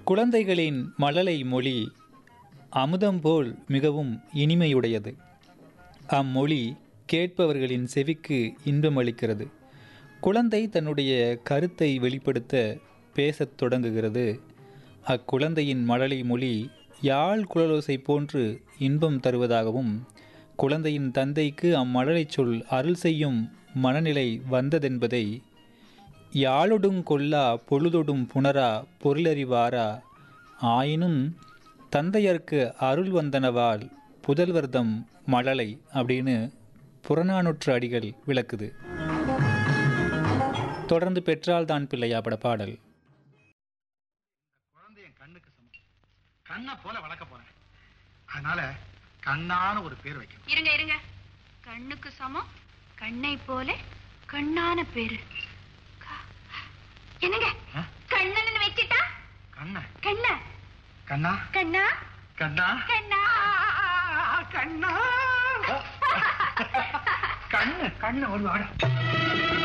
குழந்தைகளின் மழலை மொழி அமுதம் போல் மிகவும் இனிமையுடையது அம்மொழி கேட்பவர்களின் செவிக்கு இன்பமளிக்கிறது குழந்தை தன்னுடைய கருத்தை வெளிப்படுத்த பேசத் தொடங்குகிறது அக்குழந்தையின் மழலை மொழி யாழ் குழலோசை போன்று இன்பம் தருவதாகவும் குழந்தையின் தந்தைக்கு அம்மழலை சொல் அருள் செய்யும் மனநிலை வந்ததென்பதை யாழொடுங் கொல்லா பொழுதொடும் புணரா பொருளறிவாரா ஆயினும் தந்தையர்க்கு அருள் வந்தனவால் புதல்வர்தம் மழலை அப்படின்னு புறநானூற்று அடிகள் விளக்குது தொடர்ந்து பெற்றால் தான் பிள்ளையா பட பாடல் குழந்தை என் கண்ணுக்கு சமம் கண்ணை போல வளர்க்க போறேன் அதனால கண்ணான ஒரு பேர் வைக்கணும் இருங்க இருங்க கண்ணுக்கு சமம் கண்ணை போல கண்ணான பேரு க- என்னங்க ஆ? கண்ணன் வச்சிட்டா கண்ண கண்ண கண்ணா கண்ணா கண்ணா கண்ணா கண்ணா கண்ணு கண்ணு ஒரு வாடம்